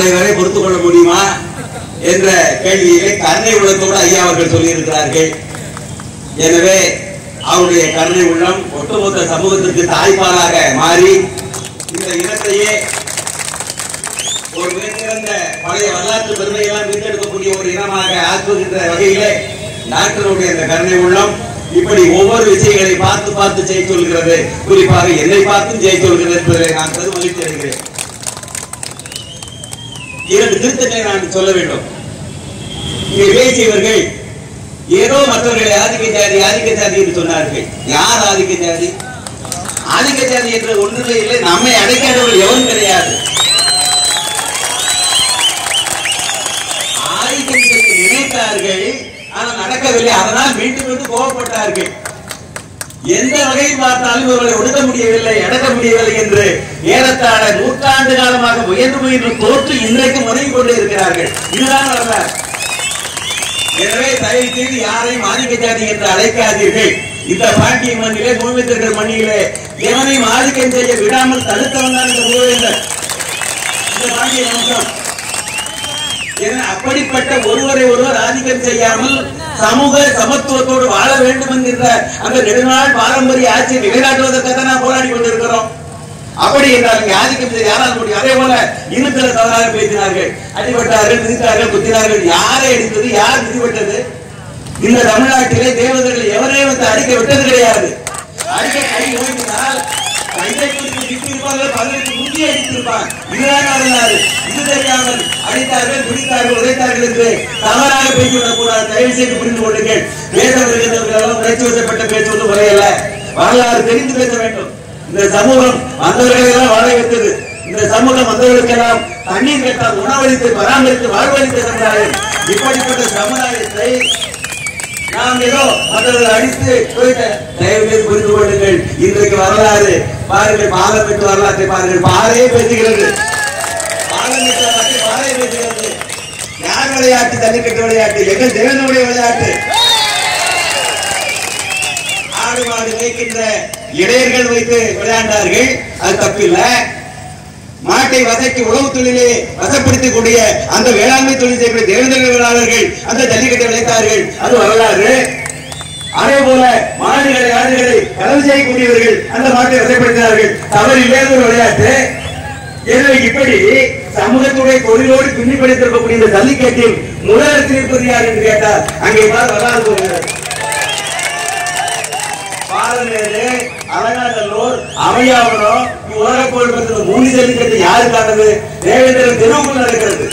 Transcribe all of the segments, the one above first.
நாளை வரை பொறுத்துக் கொள்ள முடியுமா என்ற கேள்வியை கருணை உள்ளத்தோடு ஐயா அவர்கள் சொல்லியிருக்கிறார்கள் எனவே அவருடைய கருணை உள்ளம் ஒட்டுமொத்த சமூகத்திற்கு தாய்ப்பாலாக மாறி இந்த இனத்தையே ஒரு மிகச்சிறந்த பழைய வரலாற்று பெருமையெல்லாம் மீட்டெடுக்கக்கூடிய ஒரு இனமாக ஆக்குகின்ற வகையிலே டாக்டருடைய அந்த கருணை உள்ளம் இப்படி ஒவ்வொரு விஷயங்களை பார்த்து பார்த்து செய்ய சொல்கிறது குறிப்பாக என்னை பார்த்தும் செய்ய சொல்கிறது என்பதை நான் பெரும் மகிழ்ச்சி அடைகிறேன் இரண்டு திருத்தங்களை நான் சொல்ல வேண்டும் இங்கே பேசியவர்கள் ஏதோ மற்றவர்களை ஆதிக்க ஜாதி ஆதிக்க ஜாதி என்று சொன்னார்கள் யார் ஆதிக்க ஜாதி ஆதிக்க ஜாதி என்ற ஒன்றுமே இல்லை நம்மை அடைக்காதவர்கள் எவரும் கிடையாது ஆதிக்கம் செய்ய நினைத்தார்கள் ஆனால் நடக்கவில்லை அதனால் மீண்டும் மீண்டும் கோபப்பட்டார்கள் எந்த வகையில் பார்த்தாலும் இவர்களை ஒடுக்க முடியவில்லை அடக்க முடியவில்லை என்று ஏறத்தாழ நூற்றாண்டு காலமாக முயன்று முயன்று தோற்று இன்றைக்கு முறையை கொண்டு இருக்கிறார்கள் இதுதான் வரலாறு எனவே தயவு செய்து யாரையும் ஆதிக்க ஜாதி என்று அழைக்காதீர்கள் இந்த பாண்டிய மண்ணிலே பூமித்திருக்கிற மண்ணிலே எவனையும் ஆதிக்கம் செய்ய விடாமல் தடுத்தவன் தான் இந்த மூவேந்தர் இந்த பாண்டிய வம்சம் என அப்படிப்பட்ட ஒருவரை ஒருவர் ஆதிக்கம் செய்யாமல் சமூக சமத்துவத்தோடு வாழ வேண்டும் என்கின்ற அந்த நெடுநாள் பாரம்பரிய ஆட்சியை நிலைநாட்டுவதற்காக நான் போராடி கொண்டிருக்கிறோம் அப்படி என்றால் இங்கே ஆதிக்கம் செய்ய யாரால் முடியும் அதே போல இன்னும் சில தவறாக பேசினார்கள் அடிபட்டார்கள் மிதித்தார்கள் குத்தினார்கள் யாரை அடித்தது யார் மிதிப்பட்டது இந்த தமிழ்நாட்டிலே தேவதர்கள் எவரையும் வந்து அடிக்க விட்டது கிடையாது அடிக்க கை ஓய்ந்தால் கைதை குறித்து நிற்பிருப்பார்கள் பலருக்கு முந்தி அடித்திருப்பான் இதுதான் வரலாறு இது தெரியாமல் அடித்தார்கள் பிடித்தார்கள் உதைத்தார்கள் என்று தவறாக பேசிவிடக் கூடாது தயவு செய்து புரிந்து கொள்ளுங்கள் பேச வருகின்றவர்களெல்லாம் உணர்ச்சி வசப்பட்ட பேசுவது முறையல்ல வரலாறு தெரிந்து பேச வேண்டும் இந்த சமூகம் வந்தவர்களை எல்லாம் வாழ வைத்தது இந்த சமூகம் வந்தவர்களுக்கெல்லாம் தண்ணீர் கேட்டால் உணவளித்து பராமரித்து வாழ்வளித்த சமுதாயம் இப்படிப்பட்ட சமுதாயத்தை நாம் ஏதோ மற்றவர்கள் அடித்து போயிட்ட தயவு செய்து புரிந்து கொள்ளுங்கள் இன்றைக்கு வரலாறு பாருங்கள் பாலம் விட்டு வரலாற்றை பாருங்கள் பாறையே பேசுகிறது பாலம் விட்டு வரலாற்றை பாறை பேசுகிறது யார் விளையாட்டு ஜல்லிக்கட்டு விளையாட்டு எங்கள் தேவனுடைய விளையாட்டு ஆடு மாடு மேய்க்கின்ற இடையர்கள் வைத்து விளையாண்டார்கள் அது தப்பில்லை மாட்டை வதைக்கு உழவு தொழிலை வசப்படுத்திக் கூடிய அந்த வேளாண்மை தொழில் செய்யக்கூடிய தேவேந்திர வேளாளர்கள் அந்த ஜல்லிக்கட்டை விளைத்தார்கள் அது வரலாறு அதே போல மாடுகளை ஆடுகளை களவு செய்யக்கூடியவர்கள் அந்த மாட்டை வசப்படுத்தினார்கள் தவறு இல்லாத ஒரு விளையாட்டு எனவே இப்படி சமூகத்துடைய தொழிலோடு பின்னி படித்திருக்கக்கூடிய இந்த ஜல்லிக்கட்டில் முதலரசு இருப்பது யார் என்று கேட்டால் அங்கே பார் வரலாறு சொல்கிறார் பாலமேடு அலங்காநல்லூர் அமையாவரம் உலக புகழ் பெற்ற மூணு ஜல்லிக்கட்டு யாருக்கானது தேவேந்திரன் தெருவுக்குள் நடக்கிறது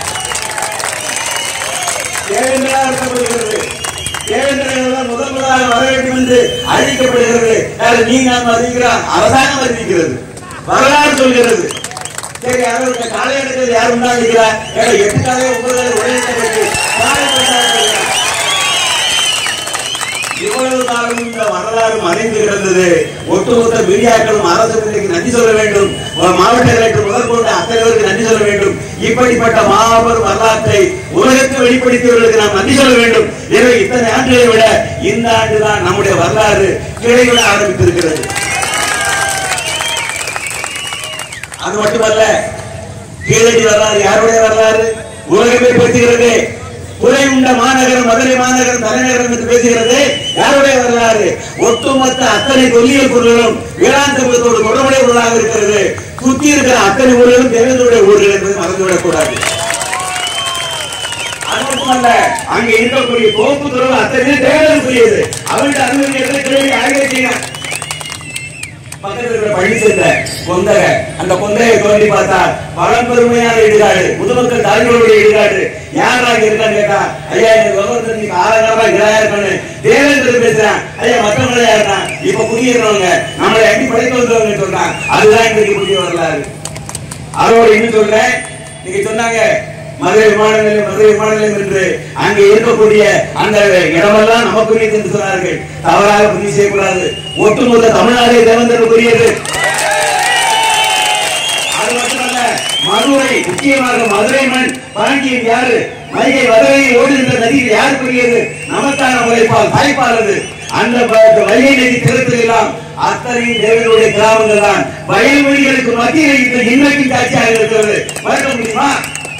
தேவேந்திரா நடத்தப்படுகிறது தேவேந்திரன் தான் முதல் முதலாக வர வேண்டும் என்று அறிவிக்கப்படுகிறது யாரு நீ நாம் அறிவிக்கிறான் அரசாங்கம் அறிவிக்கிறது வரலாறு சொல்கிறது சரி அவருக்கு காலை எடுக்கிறது யார் உண்டாகிறா ஏன்னா எட்டு காலை ஒன்பது காலை உடையிட்டப்பட்டு காலை கொண்டாடுகிறார் இவ்வளவு காலம் இந்த வரலாறு மறைந்து கிடந்தது ஒட்டுமொத்த மீடியாக்களும் அரசுக்கு இன்றைக்கு நன்றி சொல்ல வேண்டும் மாவட்ட கலெக்டர் முதற்கொண்டு அத்தனைவருக்கு நன்றி சொல்ல வேண்டும் இப்படிப்பட்ட மாபெரும் வரலாற்றை உலகத்துக்கு வெளிப்படுத்தியவர்களுக்கு நாம் நன்றி சொல்ல வேண்டும் எனவே இத்தனை ஆண்டுகளை விட இந்த ஆண்டுதான் நம்முடைய வரலாறு கிடைவிட ஆரம்பித்திருக்கிறது அது மட்டுமல்ல கீழடி வரலாறு யாருடைய வரலாறு உலகமே பேசுகிறது குறை உண்ட மாநகரம் மதுரை மாநகரம் தலைநகரம் என்று பேசுகிறது யாருடைய வரலாறு ஒட்டுமொத்த அத்தனை தொல்லியல் பொருள்களும் வேளாண் சமூகத்தோடு தொடர்புடைய பொருளாக இருக்கிறது சுத்தி இருக்கிற அத்தனை ஊர்களும் தேவேந்திரனுடைய ஊர்கள் என்பதை மறந்துவிடக் கூடாது அது மட்டுமல்ல அங்கே இருக்கக்கூடிய தோப்பு துறவு அத்தனை தேவேந்திரனுக்குரியது அவருடைய அனுமதி எத்தனை கேள்வி ஆய்வு செய்யணும் பக்கத்தில் இருக்கிற பள்ளி சேர்ந்த கொந்தக அந்த கொந்தகை தோண்டி பார்த்தா பழம்பெருமையான இடுகாடு முதுமக்கள் தாய்களுடைய இடுகாடு யாராக இருக்கான்னு கேட்டா ஐயா இந்த விவரத்தை நீங்க ஆறாயிரமா இதாக இருக்கணும் தேவேந்திரன் பேசுறான் ஐயா மற்றவங்கள யாருதான் இப்ப குடியிருந்தவங்க நம்மளை எப்படி படைக்க வந்தவங்க சொல்றான் அதுதான் இன்றைக்கு புதிய வரலாறு அதோட இன்னும் சொல்றேன் நீங்க சொன்னாங்க மதுரை விமான நிலையம் மதுரை விமான நிலையம் என்று அங்கே இருக்கக்கூடிய அந்த இடமெல்லாம் நமக்குரியது என்று சொன்னார்கள் தவறாக பதிவு செய்யக்கூடாது ஒட்டுமொத்த தமிழ்நாடே தேவந்தருக்குரியது அது மட்டுமல்ல மதுரை முக்கியமாக மதுரை மண் பாண்டியன் யாரு வைகை மதுரையில் ஓடுகின்ற நதியில் யாருக்குரியது நமக்கான உழைப்பால் தாய்ப்பால் அது அந்த ப- வைகை நதி திறத்தில் எல்லாம் அத்தனையும் தேவனுடைய கிராமங்கள் தான் வயல்வெளிகளுக்கு மத்தியில் இந்த இன்னைக்கும் காட்சியாக இருக்கிறது மறக்க முடியுமா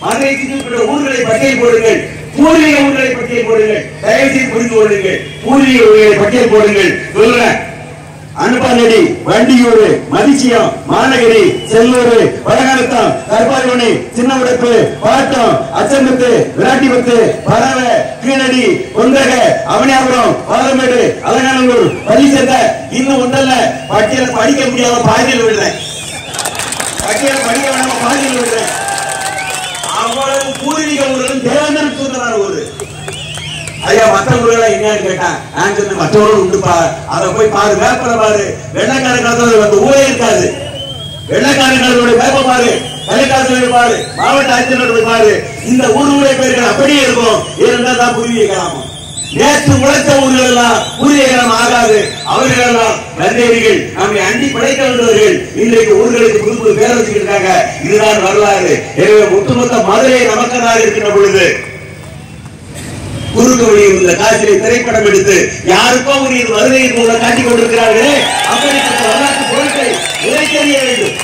மதுரைக்கு உட்பட்ட ஊர்களை பட்டியல் போடுங்கள் பூர்வீக ஊர்களை பட்டியல் போடுங்கள் தயவு செய்து புரிந்து கொள்ளுங்கள் பூர்வீக ஊர்களை பட்டியல் போடுங்கள் சொல்றேன் அனுப்பானடி வண்டியூர் மதிச்சியம் மாநகரி செல்லூர் வடகாலத்தம் கருப்பாரிமணி சின்ன உடைப்பு பாட்டம் அச்சம்பத்து விராட்டிபத்து பறவை கீழடி கொந்தக அவனியாபுரம் பாலமேடு அலங்காநல்லூர் பரிசத்த இன்னும் ஒன்றல்ல பட்டியல படிக்க முடியாம பாதியில் விடுறேன் பட்டியல படிக்க வேணாம பாதியில் விடுறேன் அவ்வளவு பூர்வீக ஊர்களும் தேவேந்திரன் சுந்தரான ஊரு ஐயா மத்த ஊர்களை என்னன்னு கேட்டான் நான் சொன்னேன் மற்ற ஊர்கள் உண்டுப்பா அதை போய் பாரு மேப்பில் பாரு வெள்ளக்கார காலத்துல அந்த ஊரே இருக்காது வெள்ளக்கார காலத்துடைய மேப்ப பாரு கலைக்காலத்துல பாரு மாவட்ட ஆட்சியரோட போய் பாரு இந்த ஊருடைய பேர்கள் அப்படியே இருக்கும் இருந்தால் தான் பூர்வீக கிராமம் நேற்று முளைத்த ஊர்கள் எல்லாம் பூர்வீக கிராமம் ஆகாது அவர்கள் எல்லாம் நந்தேரிகள் நம்மை அண்டி படைக்க வேண்டியவர்கள் இன்றைக்கு ஊர்களுக்கு புது புது பேர் வச்சுக்கிட்டு இருக்காங்க இதுதான் வரலாறு எனவே ஒட்டுமொத்த மதுரை நமக்கதாக இருக்கின்ற பொழுது குறுக்கு வழியில் உள்ள காசிலை திரைப்படம் எடுத்து யாருக்கோ ஒரு இது வருகையின் மூலம் காட்டிக் கொண்டிருக்கிறார்களே அப்படிப்பட்ட வரலாற்று பொருட்களை உரைத்தறிய வேண்டும்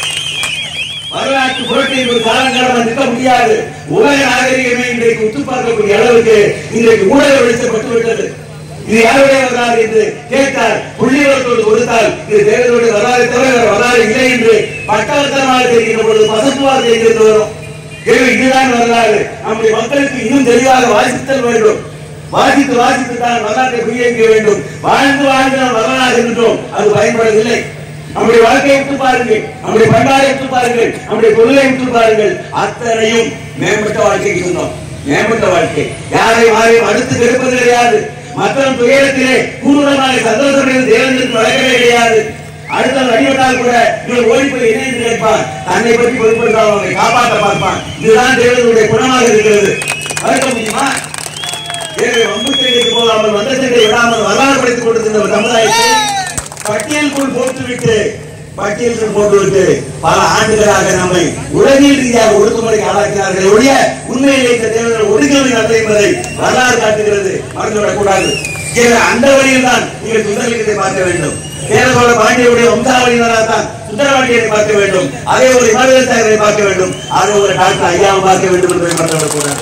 வரலாற்று பொருட்கள் என்பது காலங்காலமாக நிற்க முடியாது உலக நாகரிகமே இன்றைக்கு உத்து பார்க்கக்கூடிய அளவுக்கு இன்றைக்கு ஊடக வெளிச்சப்பட்டு விட்டது இது யாருடைய வரலாறு என்று கேட்டார் புள்ளிவரத்தோடு கொடுத்தால் இது தேவனுடைய வரலாறு தவிர வேற வரலாறு இல்லை என்று பட்டவர்த்தனமாக தெரிகின்ற பொழுது பசப்புவாக தெரிகிறது வரும் எனவே இதுதான் வரலாறு நம்முடைய மக்களுக்கு இன்னும் தெளிவாக வாசித்தல் வேண்டும் வாசித்து வாசித்து தான் வரலாற்றை புரிய வேண்டும் வாழ்ந்து வாழ்ந்து நாம் வரலாறு என்றோம் அது பயன்படவில்லை நம்முடைய வாழ்க்கையை விட்டு பாருங்கள் நம்முடைய பண்பாடை விட்டு பாருங்கள் நம்முடைய தொழிலை விட்டு பாருங்கள் அத்தனையும் மேம்பட்ட வாழ்க்கைக்கு சொந்தம் மேம்பட்ட வாழ்க்கை யாரை யாரையும் அடுத்து கெடுப்பது கிடையாது மற்றவன் துயரத்திலே பூர்வமாக சந்தோஷம் தேவனுக்கு வழக்கவே கிடையாது அடுத்த அடிபட்டால் கூட இவர் ஓடி போய் என்ன என்று கேட்பான் தன்னை பற்றி பொருட்படுத்தால் அவனை காப்பாற்ற பார்ப்பான் இதுதான் தேவனுடைய குணமாக இருக்கிறது மறக்க முடியுமா எனவே வம்பு சண்டைக்கு போகாமல் வந்த சண்டை விடாமல் வரலாறு படித்துக் கொண்டிருக்கிற ஒரு சமுதாயத்தை பட்டியலுக்குள் போட்டுவிட்டு பட்டியலுக்குள் போட்டுவிட்டு பல ஆண்டுகளாக நம்மை உலகில் ரீதியாக ஒடுக்குமுறைக்கு ஆளாக்கினார்கள் ஒழிய உண்மையிலே இந்த தேவர்கள் ஒடுக்கவில்லை நடந்த என்பதை வரலாறு காட்டுகிறது மறந்துவிடக் கூடாது எனவே அந்த வழியில் தான் நீங்கள் சுந்தரலிங்கத்தை பார்க்க வேண்டும் கேரளோட பாண்டியருடைய வம்சாவளியினராக தான் சுந்தரபாண்டியனை பார்க்க வேண்டும் அதே ஒரு இமானுவேல் சாகரை பார்க்க வேண்டும் அதே ஒரு டாக்டர் ஐயாவை பார்க்க வேண்டும் என்பதை மறந்துவிடக் கூடாது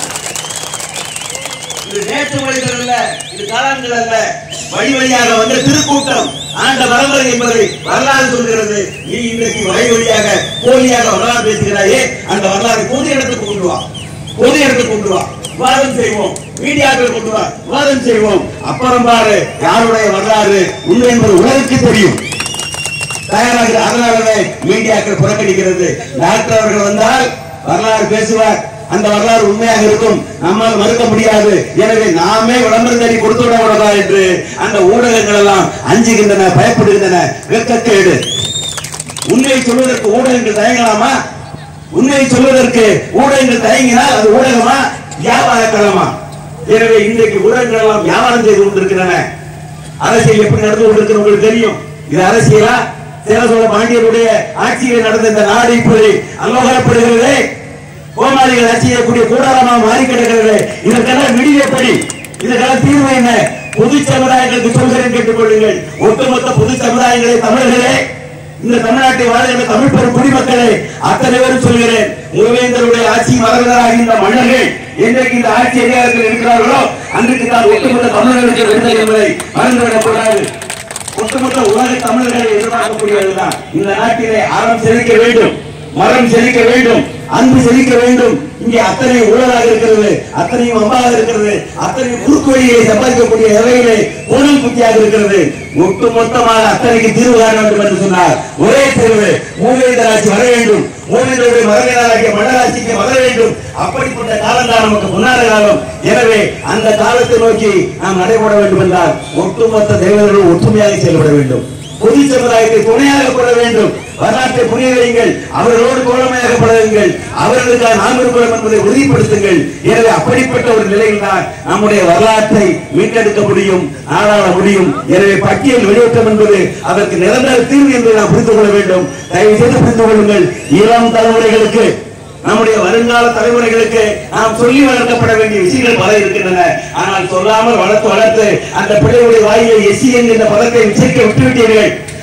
இது நேற்று மனிதர் அல்ல இது காலாண்டுகள் அல்ல வழி வழியாக வந்த திருக்கூட்டம் ஆண்ட பரம்பரை என்பதை வரலாறு சொல்கிறது நீ இன்றைக்கு வழி வழியாக போலியாக வரலாறு பேசுகிறாயே அந்த வரலாறு பொது இடத்துக்கு கொண்டு வா பொது இடத்துக்கு கொண்டு வா விவாதம் செய்வோம் மீடியாக்கள் கொண்டு வா விவாதம் செய்வோம் அப்புறம் பாரு யாருடைய வரலாறு உண்மை என்பது உலகுக்கு தெரியும் தயாராக அதனாலவே மீடியாக்கள் புறக்கணிக்கிறது டாக்டர் அவர்கள் வந்தால் வரலாறு பேசுவார் அந்த வரலாறு உண்மையாக இருக்கும் நம்மால் மறுக்க முடியாது எனவே நாமே விளம்பரம் தேடி கொடுத்து விட கூடாதா என்று அந்த ஊடகங்கள் எல்லாம் அஞ்சுகின்றன பயப்படுகின்றன வெட்கக்கேடு உண்மையை சொல்வதற்கு ஊடகங்கள் தயங்கலாமா உண்மையை சொல்வதற்கு ஊடகங்கள் தயங்கினால் அது ஊடகமா வியாபார களமா எனவே இன்றைக்கு ஊடகங்கள் எல்லாம் வியாபாரம் செய்து கொண்டிருக்கின்றன அரசியல் எப்படி நடந்து கொண்டிருக்கிறது உங்களுக்கு தெரியும் இது அரசியலா சேர சோழ பாண்டியருடைய ஆட்சியில் நடந்த இந்த நாடு இப்படி அல்லோகப்படுகிறதே கோமாளிகள் ஆட்சி செய்யக்கூடிய கூடாரமா மாறி கிடக்கிறது இதற்கெல்லாம் விடியப்படி இதற்கெல்லாம் தீர்வு என்ன பொது சமுதாயங்களுக்கு சொல்கிறேன் கேட்டுக்கொள்ளுங்கள் ஒட்டுமொத்த பொது சமுதாயங்களை தமிழர்களே இந்த தமிழ்நாட்டை வாழ்கின்ற தமிழ் பெரும் குடிமக்களே அத்தனை பேரும் சொல்கிறேன் மூவேந்தருடைய ஆட்சி மரபராக இந்த மன்னர்கள் என்றைக்கு இந்த ஆட்சி அதிகாரத்தில் இருக்கிறார்களோ அன்றைக்கு தான் ஒட்டுமொத்த தமிழர்களுக்கு விடுதலை என்பதை மறந்துவிடக் கூடாது ஒட்டுமொத்த உலக தமிழர்களை எதிர்பார்க்கக்கூடியதுதான் இந்த நாட்டிலே அறம் செழிக்க வேண்டும் மரம் செழிக்க வேண்டும் அன்பு செழிக்க வேண்டும் இங்கே அத்தனை ஊழலாக இருக்கிறது அத்தனையும் அம்பாக இருக்கிறது அத்தனை குறுக்கு வழியை சம்பாதிக்கக்கூடிய நிலையிலே ஊழல் புத்தியாக இருக்கிறது ஒட்டுமொத்தமாக அத்தனைக்கு தீர்வு காண வேண்டும் என்று சொன்னார் ஒரே தீர்வு மூவேந்தர் ஆட்சி வர வேண்டும் மூவேந்தருடைய மரபினராகிய மன்னராட்சிக்கு வர வேண்டும் அப்படிப்பட்ட காலம் தான் நமக்கு முன்னாடி காலம் எனவே அந்த காலத்தை நோக்கி நாம் நடைபெற வேண்டும் என்றால் ஒட்டுமொத்த தெய்வங்களும் ஒற்றுமையாக செயல்பட வேண்டும் பொது சமுதாயத்தை துணையாக கொள்ள வேண்டும் வரலாற்றை புரிய வையுங்கள் அவர்களோடு தோழமையாக பழகுங்கள் அவர்களுக்காக நாம் இருக்கிறோம் என்பதை உறுதிப்படுத்துங்கள் எனவே அப்படிப்பட்ட ஒரு நிலையில் தான் நம்முடைய வரலாற்றை மீட்டெடுக்க முடியும் நாடாள முடியும் எனவே பட்டியல் வெளியேற்றம் என்பது அதற்கு நிரந்தர தீர்வு என்பதை நாம் புரிந்து கொள்ள வேண்டும் தயவு செய்து புரிந்து கொள்ளுங்கள் இளம் தலைமுறைகளுக்கு நம்முடைய வருங்கால தலைமுறைகளுக்கு நாம் சொல்லி வளர்க்கப்பட வேண்டிய விஷயங்கள் பல இருக்கின்றன ஆனால் சொல்லாமல் வளர்த்து வளர்த்து அந்த பிள்ளையுடைய வாயிலை எசி என்கின்ற பதத்தை உச்சரிக்க விட்டுவிட்டீர்கள்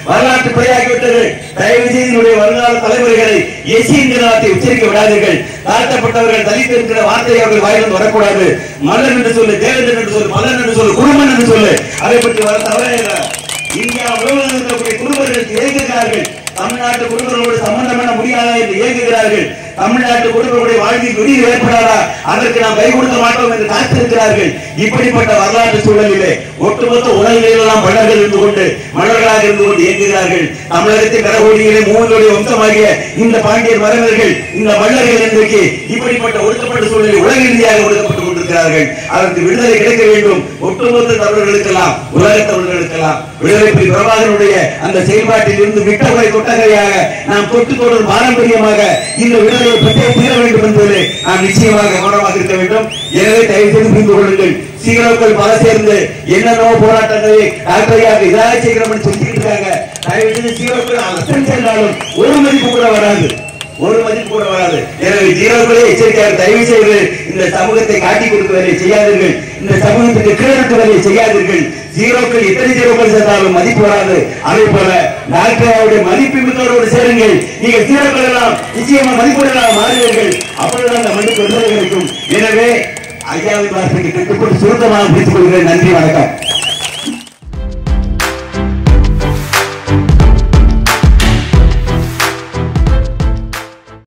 வரலாற்று பிழையாகிவிட்டது தயவு செய்து என்னுடைய வருங்கால தலைமுறைகளை எசி என்கிற வார்த்தை உச்சரிக்க விடாதீர்கள் தாழ்த்தப்பட்டவர்கள் தலித் என்கிற வார்த்தை அவர்கள் வாயிலிருந்து வரக்கூடாது மல்லன் என்று சொல்லு தேவேந்திரன் என்று சொல்லு மல்லன் என்று சொல்லு குடும்பன் என்று சொல்லு அதை பற்றி வர தவறே இல்லை. இந்தியா முழுவதும் இருக்கக்கூடிய குடும்பங்கள் இயங்குகிறார்கள் தமிழ்நாட்டு குடும்பங்களோடு சம்பந்தம் பண்ண முடியாதா என்று இயங்குகிறார்கள் தமிழ்நாட்டு குடும்பங்களுடைய வாழ்வில் விடிவு ஏற்படாதா அதற்கு நாம் கை கொடுக்க மாட்டோம் என்று காத்திருக்கிறார்கள் இப்படிப்பட்ட வரலாற்று சூழலிலே ஒட்டுமொத்த உலகிலெல்லாம் மன்னர்கள் இருந்து கொண்டு மன்னர்களாக இருந்து கொண்டு இயங்குகிறார்கள் தமிழகத்தின் கடகோடியிலே மூவருடைய வம்சமாகிய இந்த பாண்டியர் மரபர்கள் இந்த மன்னர்கள் இன்றைக்கு இப்படிப்பட்ட ஒடுக்கப்பட்ட சூழலில் உலக ரீதியாக ஒடுக்கப்பட்டுக் கொண்டிருக்கிறார்கள் அதற்கு விடுதலை கிடைக்க வேண்டும் ஒட்டுமொத்த தமிழர்களுக்கெல்லாம் உலக தமிழர்களுக்கெல்லாம் விடுதலை புலி பிரபாகரனுடைய அந்த செயல்பாட்டில் இருந்து விட்டவரை தொட்டகையாக நாம் தொட்டு தொடரும் பாரம்பரியமாக இந்த விடுதலையை பற்றி தீர வேண்டும் என்பதிலே நாம் நிச்சயமாக கவனமாக இருக்க வேண்டும் எனவே தயவு செய்து புரிந்து கொள்ளுங்கள் சீரோக்கள் பல சேர்ந்து என்னென்னோ போராட்டங்களை டாக்டர் ஐயா இதாக செய்கிறோம்னு சொல்லிக்கிட்டு இருக்காங்க தயவு செய்து சீரோக்கள் அத்தனை சென்றாலும் ஒரு மதிப்பு கூட வராது ஒரு மதிப்பு கூட வராது எனவே ஜீரோக்களே எச்சரிக்கையாக தயவு செய்து இந்த சமூகத்தை காட்டி கொடுக்க வேலையை செய்யாதீர்கள் இந்த சமூகத்துக்கு கீழட்டு வேலையை செய்யாதீர்கள் ஜீரோக்கள் எத்தனை ஜீரோக்கள் சேர்ந்தாலும் மதிப்பு வராது அதே போல டாக்டருடைய மதிப்பு மிக்கவரோடு சேருங்கள் நீங்கள் ஜீரோக்கள் எல்லாம் நிச்சயமா மதிப்புடன் மாறுவீர்கள் அப்பொழுது அந்த மண்ணுக்கு விடுதலை கிடைக்கும் எனவே ஐயாவின் வார்த்தைக்கு கட்டுப்பட்டு சுருக்கமாக பிடித்துக் கொள்கிறேன் நன்றி வணக்கம்